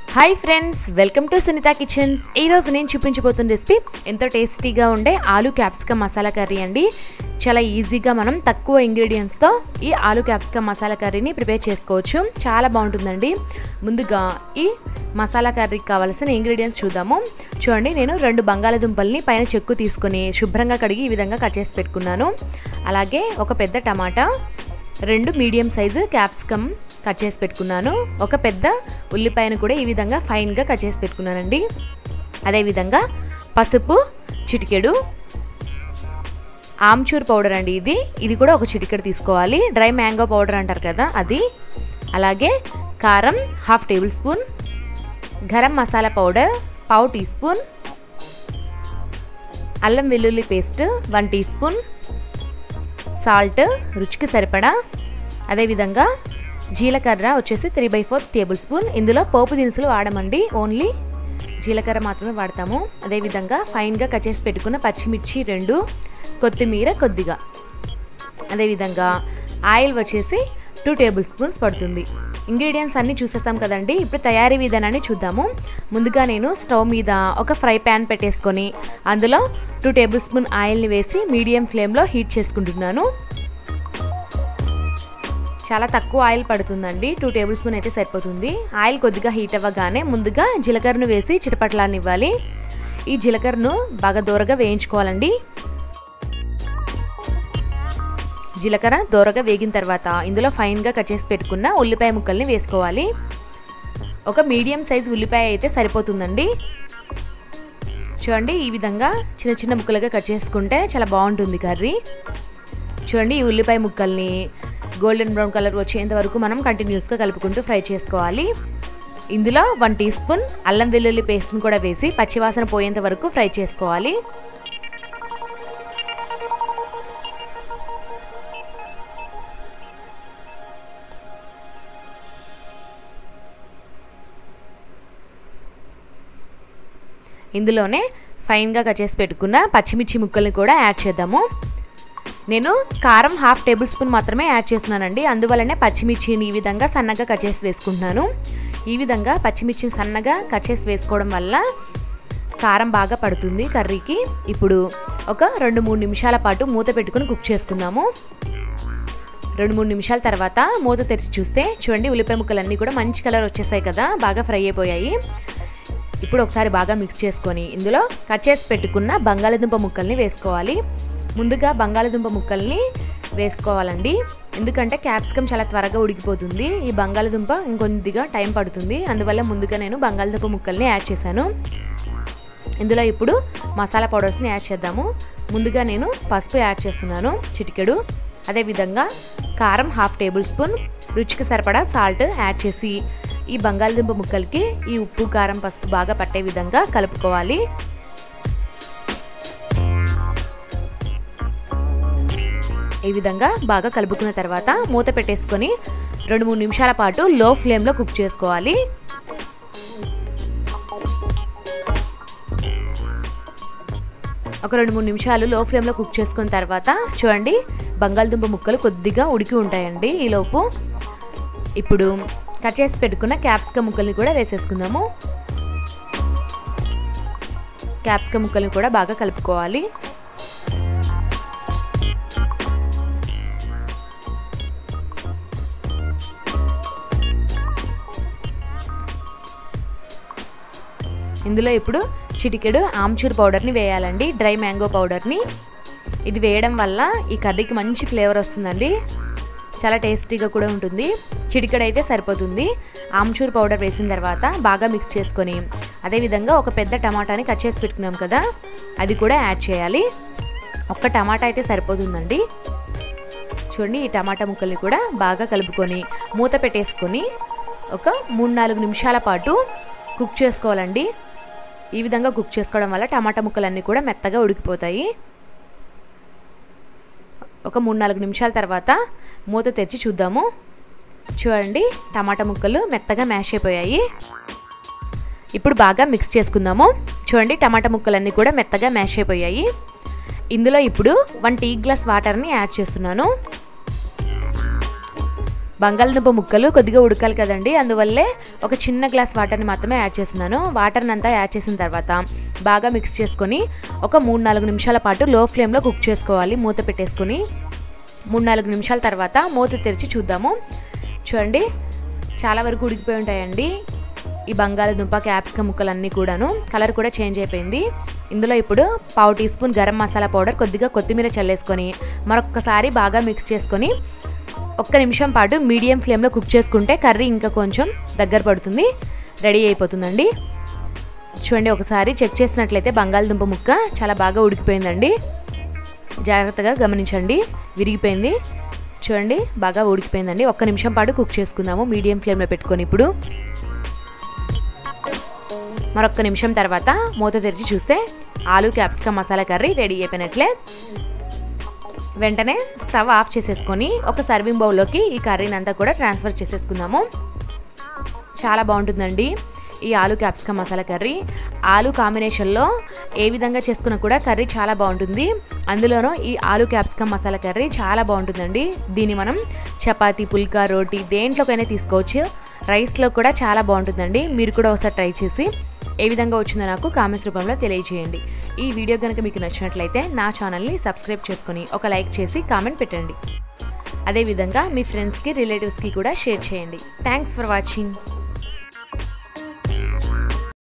hi friends welcome to Sunitha kitchens ఈరోజు నేను చూపించబోతున్న recipe ఎంతో టేస్టీగా ఉండే ఆలు క్యాప్సికమ్ మసాలా కర్రీ అండి చాలా ఈజీగా మనం తక్కువ ఇంగ్రీడియంట్స్తో ఈ ఆలు క్యాప్సికమ్ మసాలా కర్రీని ప్రిపేర్ చేసుకోవచ్చు చాలా బాగుంటుందండి ముందుగా ఈ మసాలా కర్రీకి కావాల్సిన ఇంగ్రీడియంట్స్ చూద్దాము చూడండి నేను రెండు బంగాళదుంపల్ని పైన చెక్కు తీసుకొని శుభ్రంగా కడిగి ఈ విధంగా కట్ చేసి పెట్టుకున్నాను అలాగే ఒక పెద్ద టమాటా రెండు మీడియం సైజు క్యాప్సికమ్ కట్ చేసి పెట్టుకున్నాను ఒక పెద్ద ఉల్లిపాయను కూడా ఈ విధంగా ఫైన్గా కట్ చేసి పెట్టుకున్నానండి అదేవిధంగా పసుపు చిటికెడు ఆమ్చూర్ పౌడర్ అండి ఇది ఇది కూడా ఒక చిటికెడు తీసుకోవాలి డ్రై మ్యాంగో పౌడర్ అంటారు కదా అది అలాగే కారం half tablespoon garam masala powder పావు టీ స్పూన్ అల్లం వెల్లుల్లి paste one teaspoon salt రుచికి సరిపడా అదేవిధంగా జీలకర్ర వచ్చేసి three by four tablespoon ఇందులో పోపు దినుసులు వాడమండి ఓన్లీ జీలకర్ర మాత్రమే వాడతాము అదేవిధంగా ఫైన్గా కట్ చేసి పెట్టుకున్న పచ్చిమిర్చి రెండు కొత్తిమీర కొద్దిగా అదేవిధంగా ఆయిల్ వచ్చేసి టూ టేబుల్ స్పూన్స్ పడుతుంది ఇంగ్రీడియంట్స్ అన్నీ చూసేసాం కదండి ఇప్పుడు తయారీ విధానాన్ని చూద్దాము ముందుగా నేను స్టవ్ మీద ఒక ఫ్రై ప్యాన్ పెట్టేసుకొని అందులో టూ టేబుల్ స్పూన్ ఆయిల్ని వేసి మీడియం ఫ్లేమ్లో హీట్ చేసుకుంటున్నాను చాలా తక్కువ ఆయిల్ పడుతుందండి టూ టేబుల్ స్పూన్ అయితే సరిపోతుంది ఆయిల్ కొద్దిగా హీట్ అవ్వగానే ముందుగా జీలకర్రను వేసి చిటపట్లానివ్వాలి ఈ జీలకర్రను బాగా దూరగా వేయించుకోవాలండి జీలకర్ర దూరగా వేగిన తర్వాత ఇందులో ఫైన్గా కట్ చేసి పెట్టుకున్న ఉల్లిపాయ ముక్కల్ని వేసుకోవాలి ఒక మీడియం సైజ్ ఉల్లిపాయ అయితే సరిపోతుందండి చూడండి ఈ విధంగా చిన్న చిన్న ముక్కలుగా కట్ చేసుకుంటే చాలా బాగుంటుంది కర్రీ చూడండి ఈ ఉల్లిపాయ ముక్కల్ని గోల్డెన్ బ్రౌన్ కలర్ వచ్చేంత వరకు మనం కంటిన్యూస్గా కలుపుకుంటూ ఫ్రై చేసుకోవాలి ఇందులో వన్ టీ స్పూన్ అల్లం వెల్లుల్లి పేస్ట్ని కూడా వేసి పచ్చివాసన పోయేంత వరకు ఫ్రై చేసుకోవాలి ఇందులోనే ఫైన్గా కట్ చేసి పెట్టుకున్న పచ్చిమిర్చి ముక్కల్ని కూడా యాడ్ చేద్దాము నేను కారం హాఫ్ టేబుల్ స్పూన్ మాత్రమే యాడ్ చేస్తున్నానండి అందువల్లనే పచ్చిమిర్చిని ఈ విధంగా సన్నగా కట్ చేసి వేసుకుంటున్నాను ఈ విధంగా పచ్చిమిర్చిని సన్నగా కట్ చేసి వేసుకోవడం వల్ల కారం బాగా పడుతుంది కర్రీకి ఇప్పుడు ఒక రెండు మూడు నిమిషాల పాటు మూత పెట్టుకుని కుక్ చేసుకుందాము రెండు మూడు నిమిషాల తర్వాత మూత తెరిచి చూస్తే చూడండి ఉల్లిపాయ ముక్కలన్నీ కూడా మంచి కలర్ వచ్చేసాయి కదా బాగా ఫ్రై అయిపోయాయి ఇప్పుడు ఒకసారి బాగా మిక్స్ చేసుకొని ఇందులో కట్ చేసి పెట్టుకున్న బంగాళదుంప ముక్కల్ని వేసుకోవాలి ముందుగా బంగాళదుంప ముక్కల్ని వేసుకోవాలండి ఎందుకంటే క్యాప్సికమ్ చాలా త్వరగా ఉడికిపోతుంది ఈ బంగాళదుంప ఇంకొద్దిగా టైం పడుతుంది అందువల్ల ముందుగా నేను బంగాళదుంప ముక్కల్ని యాడ్ చేశాను ఇందులో ఇప్పుడు మసాలా పౌడర్స్ని యాడ్ చేద్దాము ముందుగా నేను పసుపు యాడ్ చేస్తున్నాను చిటికెడు అదేవిధంగా కారం హాఫ్ టేబుల్ స్పూన్ రుచికి సరిపడా సాల్ట్ యాడ్ చేసి ఈ బంగాళదుంప ముక్కలకి ఈ ఉప్పు కారం పసుపు బాగా పట్టే విధంగా కలుపుకోవాలి ఈ విధంగా బాగా కలుపుకున్న తర్వాత మూత పెట్టేసుకొని రెండు మూడు నిమిషాల పాటు లో ఫ్లేమ్లో కుక్ చేసుకోవాలి ఒక రెండు మూడు నిమిషాలు లో ఫ్లేమ్లో కుక్ చేసుకున్న తర్వాత చూడండి బంగాళదుంప ముక్కలు కొద్దిగా ఉడికి ఉంటాయండి ఈలోపు ఇప్పుడు కట్ చేసి పెట్టుకున్న క్యాప్సికమ్ ముక్కల్ని కూడా వేసేసుకుందాము క్యాప్సికమ్ ముక్కల్ని కూడా బాగా కలుపుకోవాలి ఇందులో ఇప్పుడు చిటికెడు ఆమ్చూర్ పౌడర్ని వేయాలండి డ్రై మ్యాంగో పౌడర్ని ఇది వేయడం వల్ల ఈ కర్రీకి మంచి ఫ్లేవర్ వస్తుందండి చాలా టేస్టీగా కూడా ఉంటుంది చిటికెడు అయితే సరిపోతుంది ఆమ్చూర్ పౌడర్ వేసిన తర్వాత బాగా మిక్స్ చేసుకొని అదేవిధంగా ఒక పెద్ద టమాటాని కట్ చేసి పెట్టుకున్నాం కదా అది కూడా యాడ్ చేయాలి ఒక్క టమాటా అయితే సరిపోతుందండి చూడండి ఈ టమాటా ముక్కల్ని కూడా బాగా కలుపుకొని మూత పెట్టేసుకొని ఒక మూడు నాలుగు నిమిషాల పాటు కుక్ చేసుకోవాలండి ఈ విధంగా కుక్ చేసుకోవడం వల్ల టమాటా ముక్కలన్నీ కూడా మెత్తగా ఉడికిపోతాయి ఒక మూడు నాలుగు నిమిషాల తర్వాత మూత తెరిచి చూద్దాము చూడండి టమాటా ముక్కలు మెత్తగా మ్యాష్ అయిపోయాయి ఇప్పుడు బాగా మిక్స్ చేసుకుందాము చూడండి టమాటా ముక్కలన్నీ కూడా మెత్తగా మ్యాష్ అయిపోయాయి ఇందులో ఇప్పుడు వన్ టీ గ్లాస్ వాటర్ని యాడ్ చేస్తున్నాను బంగాళదుంప ముక్కలు కొద్దిగా ఉడకాలి కదండి అందువల్లే ఒక చిన్న గ్లాస్ వాటర్ని మాత్రమే యాడ్ చేస్తున్నాను వాటర్ని అంతా యాడ్ చేసిన తర్వాత బాగా మిక్స్ చేసుకొని ఒక మూడు నాలుగు నిమిషాల పాటు లో ఫ్లేమ్లో కుక్ చేసుకోవాలి మూత పెట్టేసుకొని మూడు నాలుగు నిమిషాల తర్వాత మూత తెరిచి చూద్దాము చూడండి చాలా వరకు ఉడికిపోయి ఉంటాయండి ఈ బంగాళదుంప క్యాప్సికమ్ ముక్కలన్నీ కూడాను కలర్ కూడా చేంజ్ అయిపోయింది ఇందులో ఇప్పుడు పావు teaspoon garam masala powder కొద్దిగా కొత్తిమీర చల్లేసుకొని మరొకసారి బాగా మిక్స్ చేసుకొని ఒక్క నిమిషం పాటు మీడియం ఫ్లేమ్లో కుక్ చేసుకుంటే కర్రీ ఇంకా కొంచెం దగ్గర పడుతుంది రెడీ అయిపోతుందండి చూడండి ఒకసారి చెక్ చేసినట్లయితే బంగాళదుంప ముక్క చాలా బాగా ఉడికిపోయిందండి జాగ్రత్తగా గమనించండి విరిగిపోయింది చూడండి బాగా ఉడికిపోయిందండి ఒక్క నిమిషం పాటు కుక్ చేసుకుందాము మీడియం ఫ్లేమ్లో పెట్టుకొని ఇప్పుడు మరొక్క నిమిషం తర్వాత మూత తెరిచి చూస్తే aloo capsicum masala curry ready అయిపోయినట్లే వెంటనే స్టవ్ ఆఫ్ చేసేసుకొని ఒక సర్వింగ్ బౌల్లోకి ఈ కర్రీని అంతా కూడా ట్రాన్స్ఫర్ చేసేసుకుందాము చాలా బాగుంటుందండి ఈ ఆలు క్యాప్సికమ్ మసాలా కర్రీ ఆలు కాంబినేషన్లో ఏ విధంగా చేసుకున్నా కూడా కర్రీ చాలా బాగుంటుంది అందులోనూ ఈ ఆలు క్యాప్సికమ్ మసాలా కర్రీ చాలా బాగుంటుందండి దీన్ని మనం చపాతీ పుల్కా రోటీ దేంట్లోకైనా తీసుకోవచ్చు రైస్లో కూడా చాలా బాగుంటుందండి మీరు కూడా ఒకసారి ట్రై చేసి ఏ విధంగా వచ్చిందో నాకు కామెంట్స్ రూపంలో తెలియజేయండి ఈ వీడియో కనుక మీకు నచ్చినట్లయితే నా ఛానల్ని సబ్స్క్రైబ్ చేసుకుని ఒక లైక్ చేసి కామెంట్ పెట్టండి అదేవిధంగా మీ ఫ్రెండ్స్కి రిలేటివ్స్కి కూడా షేర్ చేయండి థ్యాంక్స్ ఫర్ వాచింగ్